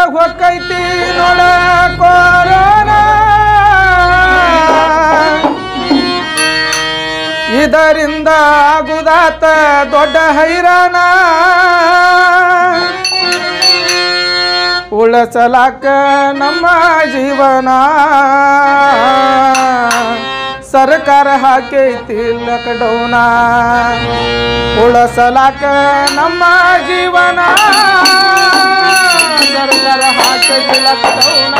ಹೊಕ್ಕೈತಿ ನೋಡ ಕೊರೋನಾ ಇದರಿಂದ ಆಗುದಾತ ದೊಡ್ಡ ಹೈರಾಣ ಉಳಸಲಾಕ ನಮ್ಮ ಜೀವನ ಸರ್ಕಾರ ಹಾಕೈತಿ ಲಕ್ಡೌನ ಉಳಸಲಾಕ ನಮ್ಮ ಜೀವನ ಸರ್ಕಾರ ಹಾಕೈತಿ ಲಕ್ಡೌನ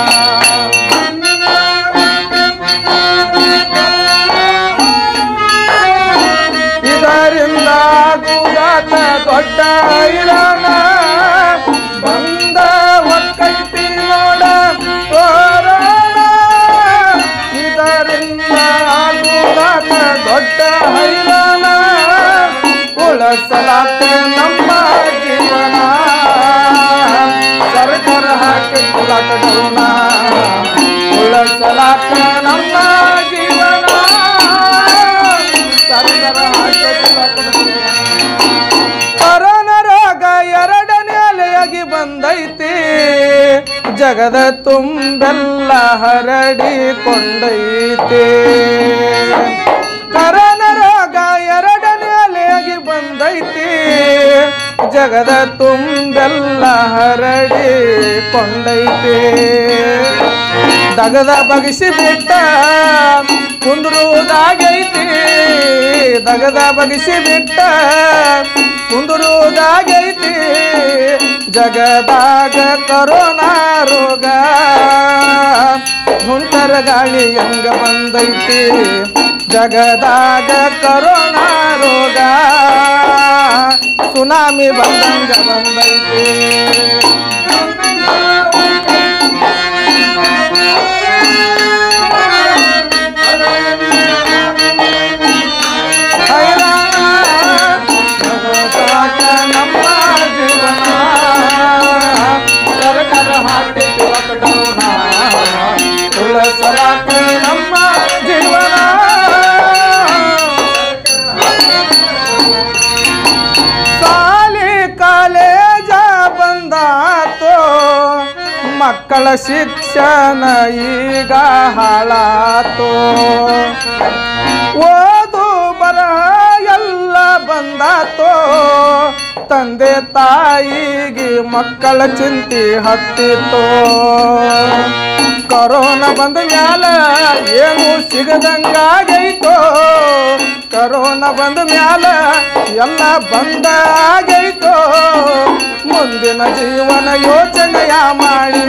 ಇದರಿಂದ ಆಗುದಾತ ದೊಡ್ಡ ಹೈರಾಣ ಬಂದ ಒಕ್ಕೈತಿ ನೋಡ ಕೊರೋನಾ. ಇದರಿಂದ ಆಗುದಾತ ದೊಡ್ಡ ಹೈರಾಣ ಉಳಸಲಾಕ ನಮ್ಮ ಜೀವನ ಸರ್ಕಾರ ಹಾಕೈತಿ ಲಾಕ್ಡೌನ ಉಳಸಲಾಕ ನಮ್ಮ ಜೀವನ ಸರ್ಕಾರ ಹಾಕೈತಿ ಲಾಕ್ಡೌನ ಕೊರೋನಾ ರೋಗ ಎರಡನೇ ಅಲೆಯಾಗಿ ಬಂದೈತಿ ಜಗದ ತುಂಬೆಲ್ಲ ಹರಡಿಕೊಂಡೈತಿ ಕೊರೋನಾ ರೋಗ ಎರಡನೇ ಅಲೆಯಾಗಿ ಬಂದೈತಿ ಜಗದ ತುಂಬೆಲ್ಲ ಹರಡಿಕೊಂಡೈತಿ ದಗದ ಬಗಿಸಿ ಬಿಟ್ಟ ಕುಂದ್ರುದಾಗೈತಿ ದಗದ ಬಗಿಸಿ ಬಿಟ್ಟ ಕುಂದುರುದಾಗೈತಿ ಜಗದಾಗ ಕರೋನಾ ರೋಗ ಹುಂಟರ ಗಾಳಿ ಹೆಂಗ ಬಂದೈತಿ ಜಗದಾಗ ಕರೋನಾ ರೋಗ ಸುನಾಮಿ ಬಂದಂಗ ಬಂದೈತಿ ಹೈರಾಣ ನಮ್ಮ ಜೀವನ ಸರ್ಕಾರ ಹಾಕಿತು ಲಾಕ್ಡೌನ ಉಳಸಲಾಕ ನಮ್ಮ ಜೀವನ ಸಾಲಿ ಕಾಲೇಜ ಬಂದಾತೋ ಮಕ್ಕಳ ಶಿಕ್ಷಣ ಈಗ ಹಾಳಾತೋ ಓದು ಬರಹ ಎಲ್ಲ ಬಂದಾತೋ ತಂದೆ ತಾಯಿಗೆ ಮಕ್ಕಳ ಚಿಂತೆ ಹತ್ತಿತೋ ಕರೋನಾ ಬಂದ ಮ್ಯಾಲ ಏನು ಸಿಗದಂಗಾಗೈತೋ ಕರೋನಾ ಬಂದ ಮ್ಯಾಲ ಎಲ್ಲ ಬಂದಾಗೈತೋ ಮುಂದಿನ ಜೀವನ ಯೋಚನೆಯ ಮಾಡಿ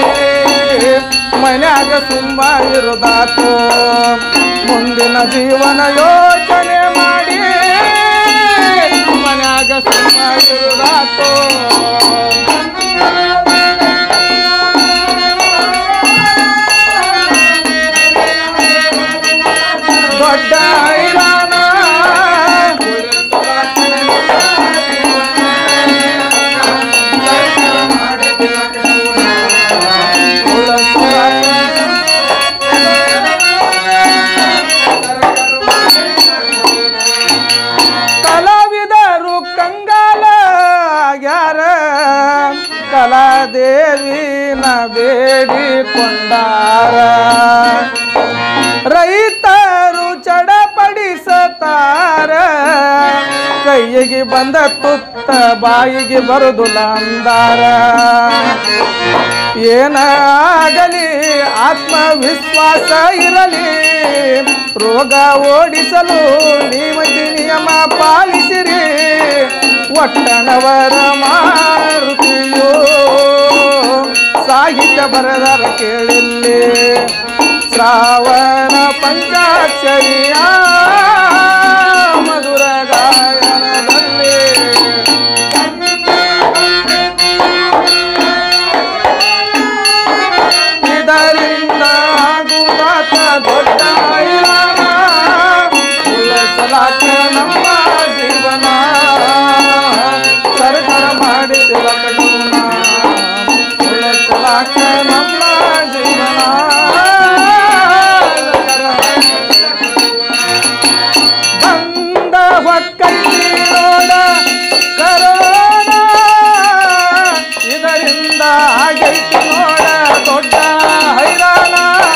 ಮನ್ಯಾಗ ಸುಮ್ಮ ಇರುದಾತು ಮುಂದಿನ ಜೀವನ ಯೋಚನೆ ಮಾಡಿ ಮನ್ಯಾಗ ಸುಮ್ಮ ಇರುದಾತು ದೊಡ್ಡ ಹೈರಾಣ ಕಲಾವಿದರು ಕಂಗಾಲ ಆಗ್ಯಾರ ಕಲಾದೇವಿನ ಬೇಡಿಕೊಂಡಾರ ರೈತರು ಚಡಪಡಿಸತಾರ ಕೈಯಿಗೆ ಬಂದ ತುತ್ತ ಬಾಯಿಗೆ ಬರುದುಲ ಅಂದಾರ ಏನಾಗಲಿ ಆತ್ಮವಿಶ್ವಾಸ ಇರಲಿ ರೋಗ ಓಡಿಸಲು ನೀವತಿ ನಿಯಮ ಪಾಲಿಸಿರಿ ಒಟ್ಟನವರ ಮಾರುತಿಯೋ ಸಾಹಿತ್ಯ ಬರದರ ಕೇಳಿಲ್ಲಿ ಶ್ರಾವಣ ಪಂಚಾಕ್ಷರಿಯ ಮಧುರ ಗಾಯನದಲ್ಲಿ ಇದರಿಂದ ಆಗುದಾತ ದೊಡ್ಡ ಹೈರಾಣ ಉಳಿಸಲಾಕ ನಮ್ಮ ಜೀವನ ಸರ್ಕಾರ ಮಾಡಿದ ಲಕ್ಡೌನ ಉಳಿಸಲಾಕ ನಮ್ಮ ಜೀವನ ಸರ್ಕಾರ ಇದರಿಂದ ಆಗೈತಿ ನೋಡ ದೊಡ್ಡ ಹೈರಾಣ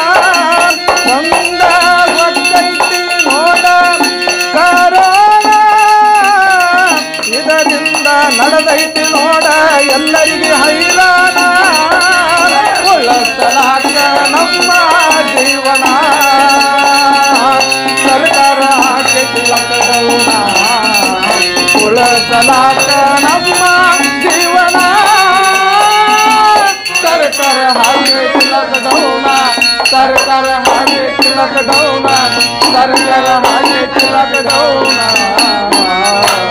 ಒಂದ ಗೊತ್ತೈತಿ ನೋಡ ಕಾರಣ ಇದರಿಂದ ನಡೆದೈತಿ ನೋಡ ಎಲ್ಲರಿಗೆ ಹೈರಾಣ ಉಳಸಲಾಕ ನಮ್ಮ ಜೀವನ ಸರ್ಕಾರ ಹಾಕೈತಿ ಲಕ್ಕಡೌನ ಉಳಸಲಾಕ ನಮ್ಮ ಜೀವನ ಸರ್ಕಾರ ಹಾಕೈತಿ ಲಕ್ಕಡೌನ ಸರ್ಕಾರ ಹಾಕೈತಿ ಲಕ್ಕಡೌನ ಸರ್ಕಾರ ಹಾಕೈತಿ ಲಕ್ಕಡೌನ